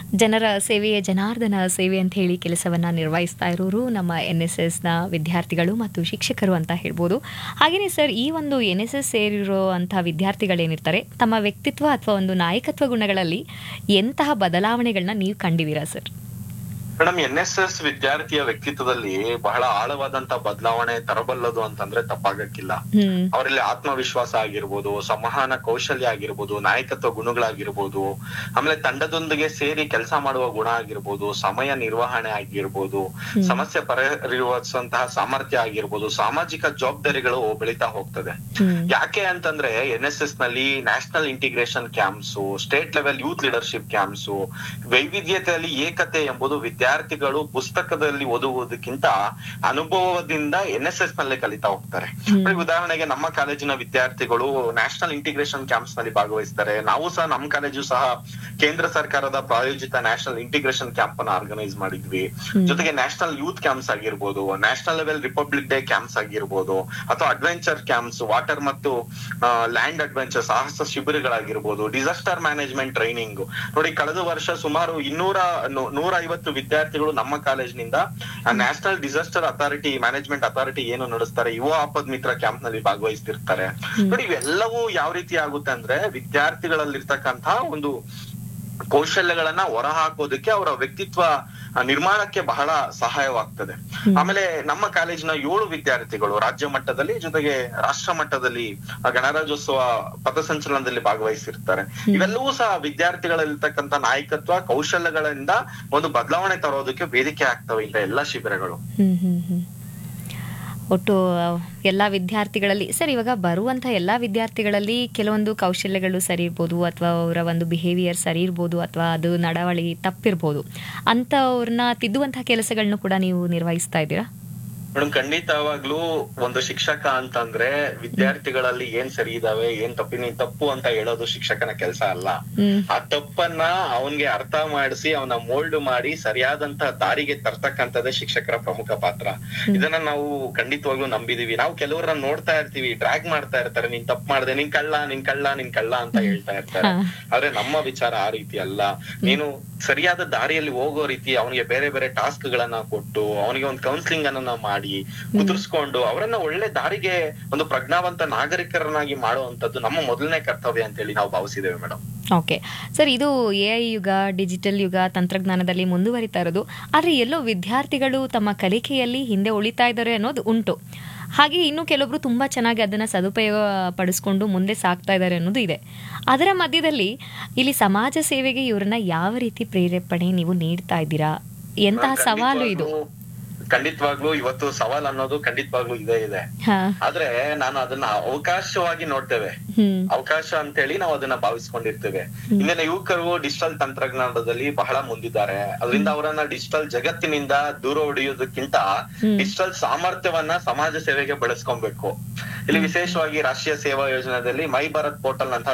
ಜನರ ಸೇವೆಯೇ ಜನಾರ್ದನ ಸೇವೆ ಅಂತ ಹೇಳಿ ಕೆಲಸವನ್ನ ನಿರ್ವಹಿಸ್ತಾ ಇರೋರು ನಮ್ಮ ಎನ್ ಎಸ್ ಎಸ್ನ ವಿದ್ಯಾರ್ಥಿಗಳು ಮತ್ತು ಶಿಕ್ಷಕರು ಅಂತ ಹೇಳ್ಬೋದು ಹಾಗೆಯೇ ಸರ್ ಈ ಒಂದು ಎನ್ ಎಸ್ ಎಸ್ ಸೇರಿರೋ ಅಂಥ ವಿದ್ಯಾರ್ಥಿಗಳೇನಿರ್ತಾರೆ ತಮ್ಮ ವ್ಯಕ್ತಿತ್ವ ಅಥವಾ ಒಂದು ನಾಯಕತ್ವ ಗುಣಗಳಲ್ಲಿ ಎಂತಹ ಬದಲಾವಣೆಗಳನ್ನ ನೀವು ಕಂಡಿದ್ದೀರಾ sir madam N S S ವಿದ್ಯಾರ್ಥಿಯ ವ್ಯಕ್ತಿತ್ವದಲ್ಲಿ ಬಹಳ ಆಳವಾದಂತ ಬದಲಾವಣೆ ತರಬಲ್ಲದು ಅಂತಂದ್ರೆ ತಪ್ಪಾಗಕ್ಕಿಲ್ಲ ಹ್ಮ್ ಅವರಲ್ಲಿ ಆತ್ಮವಿಶ್ವಾಸ ಆಗಿರ್ಬೋದು ಸಂವಹನ ಕೌಶಲ್ಯ ಆಗಿರ್ಬೋದು ನಾಯಕತ್ವ ಗುಣಗಳಾಗಿರ್ಬೋದು ಆಮೇಲೆ ತಂಡದೊಂದಿಗೆ ಸೇರಿ ಕೆಲಸ ಮಾಡುವ ಗುಣ ಆಗಿರ್ಬೋದು ಸಮಯ ನಿರ್ವಹಣೆ ಆಗಿರ್ಬೋದು ಸಮಸ್ಯೆ ಪರಿಹರಿಸುವಂತಹ ಸಾಮರ್ಥ್ಯ ಆಗಿರ್ಬೋದು ಸಾಮಾಜಿಕ ಜವಾಬ್ದಾರಿಗಳು ಬೆಳೀತಾ ಹೋಗ್ತದೆ ಹ್ಮ್ ಯಾಕೆ ಅಂತಂದ್ರೆ ಎನ್ ಎಸ್ ಎಸ್ ನಲ್ಲಿ national integration camps state level youth leadership camps ವೈವಿಧ್ಯತೆಯಲ್ಲಿ ಏಕತೆ ಎಂಬುದು ವಿದ್ಯಾರ್ಥಿಗಳು ಪುಸ್ತಕದಲ್ಲಿ ಓದುವುದಕ್ಕಿಂತ ಅನುಭವದಿಂದ ಎನ್ ಎಸ್ ಎಸ್ ನಲ್ಲಿ ಕಲಿತಾ ಹೋಗ್ತಾರೆ ನೋಡಿ, ಉದಾಹರಣೆಗೆ ನಮ್ಮ ಕಾಲೇಜಿನ ವಿದ್ಯಾರ್ಥಿಗಳು ನ್ಯಾಷನಲ್ ಇಂಟಿಗ್ರೇಷನ್ ಕ್ಯಾಂಪ್ಸ್ ನಲ್ಲಿ ಭಾಗವಹಿಸ್ತಾರೆ ನಾವು ಸಹ ನಮ್ಮ ಕಾಲೇಜು ಸಹ ಕೇಂದ್ರ ಸರ್ಕಾರದ ಪ್ರಾಯೋಜಿತ ನ್ಯಾಷನಲ್ ಇಂಟಿಗ್ರೇಷನ್ ಕ್ಯಾಂಪ್ ಅನ್ನ ಆರ್ಗನೈಸ್ ಮಾಡಿದ್ವಿ ಜೊತೆಗೆ ನ್ಯಾಷನಲ್ ಯೂತ್ ಕ್ಯಾಂಪ್ಸ್ ಆಗಿರ್ಬೋದು national level republic day camps ಆಗಿರ್ಬೋದು ಅಥವಾ ಅಡ್ವೆಂಚರ್ ಕ್ಯಾಂಪ್ಸ್ ವಾಟರ್ ಮತ್ತು ಲ್ಯಾಂಡ್ ಅಡ್ವೆಂಚರ್ ಸಾಹಸ ಶಿಬಿರಗಳಾಗಿರ್ಬೋದು ಡಿಸಾಸ್ಟರ್ ಮ್ಯಾನೇಜ್ಮೆಂಟ್ ಟ್ರೈನಿಂಗ್ ನೋಡಿ ಕಳೆದ ವರ್ಷ ಸುಮಾರು ಇನ್ನೂರ ನೂ- ನೂರ ಐವತ್ತು ವಿದ್ಯಾರ್ಥಿಗಳು ನಮ್ಮ ಕಾಲೇಜಿನಿಂದ national disaster authority management authority ಏನು ನಡೆಸ್ತಾರೆ ಯುವ ಆಪದ್ ಮಿತ್ರ ಕ್ಯಾಂಪ್ ನಲ್ಲಿ ಭಾಗವಹಿಸ್ತಿರ್ತಾರೆ ನೋಡಿ ಇವೆಲ್ಲವೂ ಯಾವ ರೀತಿ ಆಗುತ್ತೆ ಅಂದ್ರೆ ವಿದ್ಯಾರ್ಥಿಗಳಲ್ಲಿರ್ತಕ್ಕಂತ ಒಂದು ಕೌಶಲ್ಯಗಳನ್ನ ಹೊರ ಹಾಕೋದಕ್ಕೆ ಅವರ ವ್ಯಕ್ತಿತ್ವ ಆ, ನಿರ್ಮಾಣಕ್ಕೆ ಬಹಳ ಸಹಾಯವಾಗ್ತದೆ ಆಮೇಲೆ ನಮ್ಮ ಕಾಲೇಜಿನ ಏಳು ವಿದ್ಯಾರ್ಥಿಗಳು ರಾಜ್ಯ ಮಟ್ಟದಲ್ಲಿ ಜೊತೆಗೆ ರಾಷ್ಟ್ರ ಮಟ್ಟದಲ್ಲಿ ಆ, ಗಣರಾಜ್ಯೋತ್ಸವ ಪಥಸಂಚಲನದಲ್ಲಿ ಭಾಗವಹಿಸಿರ್ತಾರೆ ಇವೆಲ್ಲವೂ ಸಹ ವಿದ್ಯಾರ್ಥಿಗಳಲ್ಲಿರ್ತಕ್ಕಂಥ ನಾಯಕತ್ವ ಕೌಶಲ್ಯಗಳಿಂದ ಒಂದು ಬದಲಾವಣೆ ತರೋದಕ್ಕೆ ವೇದಿಕೆ ಆಗ್ತವೆ ಇಂಥ ಎಲ್ಲಾ ಶಿಬಿರಗಳು ಹ್ಮ್ ಹ್ಮ್ ಹ್ಮ್ ಒಟ್ಟು ಎಲ್ಲ ವಿದ್ಯಾರ್ಥಿಗಳಲ್ಲಿ ಸರ್ ಇವಾಗ ಬರುವಂಥ ಎಲ್ಲ ವಿದ್ಯಾರ್ಥಿಗಳಲ್ಲಿ ಕೆಲವೊಂದು ಕೌಶಲ್ಯಗಳು ಸರಿ ಇರ್ಬೋದು ಅಥವಾ ಅವರ ಒಂದು ಬಿಹೇವಿಯರ್ ಸರಿ ಇರ್ಬೋದು ಅಥವಾ ಅದು ನಡವಳಿ ತಪ್ಪಿರ್ಬೋದು ಅಂಥವ್ರನ್ನ ತಿದ್ದುವಂಥ ಕೆಲಸಗಳನ್ನು ಕೂಡ ನೀವು ನಿರ್ವಹಿಸ್ತಾ ಇದ್ದೀರಾ ಮೇಡಮ್ ಖಂಡಿತವಾಗ್ಲೂ ಒಂದು ಶಿಕ್ಷಕ ಅಂತಂದ್ರೆ ವಿದ್ಯಾರ್ಥಿಗಳಲ್ಲಿ ಏನ್ ಸರಿ ಇದಾವೆ ಏನ್ ತಪ್ಪಿನ ತಪ್ಪು ಅಂತ ಹೇಳೋದು ಶಿಕ್ಷಕನ ಕೆಲಸ ಅಲ್ಲ ಹ್ಮ್ ಆ ತಪ್ಪನ್ನ ಅವನ್ಗೆ ಅರ್ಥ ಮಾಡಿಸಿ ಅವನ ಮೋಲ್ಡ್ ಮಾಡಿ ಸರಿಯಾದಂತ ದಾರಿಗೆ ತರ್ತಕ್ಕಂಥದ್ದೇ ಶಿಕ್ಷಕರ ಪ್ರಮುಖ ಪಾತ್ರ ಇದನ್ನ ನಾವು ಖಂಡಿತವಾಗ್ಲೂ ನಂಬಿದೀವಿ ನಾವು ಕೆಲವರನ್ನ ನೋಡ್ತಾ ಇರ್ತೀವಿ ಡ್ರ್ಯಾಗ್ ಮಾಡ್ತಾ ಇರ್ತಾರೆ ನೀನ್ ತಪ್ಪು ಮಾಡ್ದೆ ನಿನ್ ಕಳ್ಳ ನಿನ್ ಕಳ್ಳ ನಿನ್ ಕಳ್ಳ ಅಂತ ಹೇಳ್ತಾ ಇರ್ತಾರೆ ಹಾ. ಆದ್ರೆ ನಮ್ಮ ವಿಚಾರ ಆ ರೀತಿ ಅಲ್ಲ ನೀನು ಸರಿಯಾದ ದಾರಿಯಲ್ಲಿ ಹೋಗೋ ರೀತಿ ಅವನಿಗೆ ಬೇರೆ ಬೇರೆ ಟಾಸ್ಕ್ ಗಳನ್ನ ಕೊಟ್ಟು ಅವನಿಗೆ ಒಂದು ಕೌನ್ಸಿಲಿಂಗ್ ಅನ್ನ ಮಾಡಿ ಕುದುರ್ಸ್ಕೊಂಡು ಅವರನ್ನ ಒಳ್ಳೆ ದಾರಿಗೆ ಒಂದು ಪ್ರಜ್ಞಾವಂತ ನಾಗರಿಕರನ್ನಾಗಿ ಮಾಡುವಂತದ್ದು ನಮ್ಮ ಮೊದಲನೇ ಕರ್ತವ್ಯ ಅಂತ ಹೇಳಿ ನಾವು ಭಾವಿಸಿದ್ದೇವೆ ಮೇಡಮ್ ಓಕೆ ಸರ್ ಇದು ಎ ಐ ಯುಗ ಡಿಜಿಟಲ್ ಯುಗ ತಂತ್ರಜ್ಞಾನದಲ್ಲಿ ಮುಂದುವರಿತಾ ಇರೋದು ಆದರೆ ಎಲ್ಲೋ ವಿದ್ಯಾರ್ಥಿಗಳು ತಮ್ಮ ಕಲಿಕೆಯಲ್ಲಿ ಹಿಂದೆ ಉಳಿತಾ ಇದ್ದಾರೆ ಅನ್ನೋದು ಉಂಟು ಹಾಗೆ ಇನ್ನು ಕೆಲವೊಬ್ರು ತುಂಬ ಚೆನ್ನಾಗಿ ಅದನ್ನು ಸದುಪಯೋಗ ಪಡಿಸ್ಕೊಂಡು ಮುಂದೆ ಸಾಗ್ತಾ ಇದ್ದಾರೆ ಅನ್ನೋದು ಇದೆ ಅದರ ಮಧ್ಯದಲ್ಲಿ ಇಲ್ಲಿ ಸಮಾಜ ಸೇವೆಗೆ ಇವ್ರನ್ನ ಯಾವ ರೀತಿ ಪ್ರೇರೇಪಣೆ ನೀವು ನೀಡ್ತಾ ಇದ್ದೀರಾ ಎಂತಹ ಸವಾಲು ಇದು ಖಂಡಿತವಾಗ್ಲೂ ಇವತ್ತು ಸವಾಲ್ ಅನ್ನೋದು ಖಂಡಿತವಾಗ್ಲೂ ಇದೆ ಇದೆ ಹಾ ಆದ್ರೆ ನಾನು ಅದನ್ನ ಅವಕಾಶವಾಗಿ ನೋಡ್ತೇವೆ ಹ್ಮ್ ಅವಕಾಶ ಅಂತ ಹೇಳಿ ನಾವು ಅದನ್ನ ಭಾವಿಸ್ಕೊಂಡಿರ್ತೇವೆ ಇಂದಿನ ಯುವಕರು ಡಿಜಿಟಲ್ ತಂತ್ರಜ್ಞಾನದಲ್ಲಿ ಬಹಳ ಮುಂದಿದ್ದಾರೆ ಅದರಿಂದ ಅವರನ್ನ ಡಿಜಿಟಲ್ ಜಗತ್ತಿನಿಂದ ದೂರ ಹೊಡೆಯೋದಕ್ಕಿಂತ ಡಿಜಿಟಲ್ ಸಾಮರ್ಥ್ಯವನ್ನ ಸಮಾಜ ಸೇವೆಗೆ ಬಳಸ್ಕೊಬೇಕು ಇಲ್ಲಿ ವಿಶೇಷವಾಗಿ ರಾಷ್ಟ್ರೀಯ ಸೇವಾ ಯೋಜನೆಯಲ್ಲಿ ಮೈ ಭಾರತ್ ಪೋರ್ಟಲ್ ಅಂತ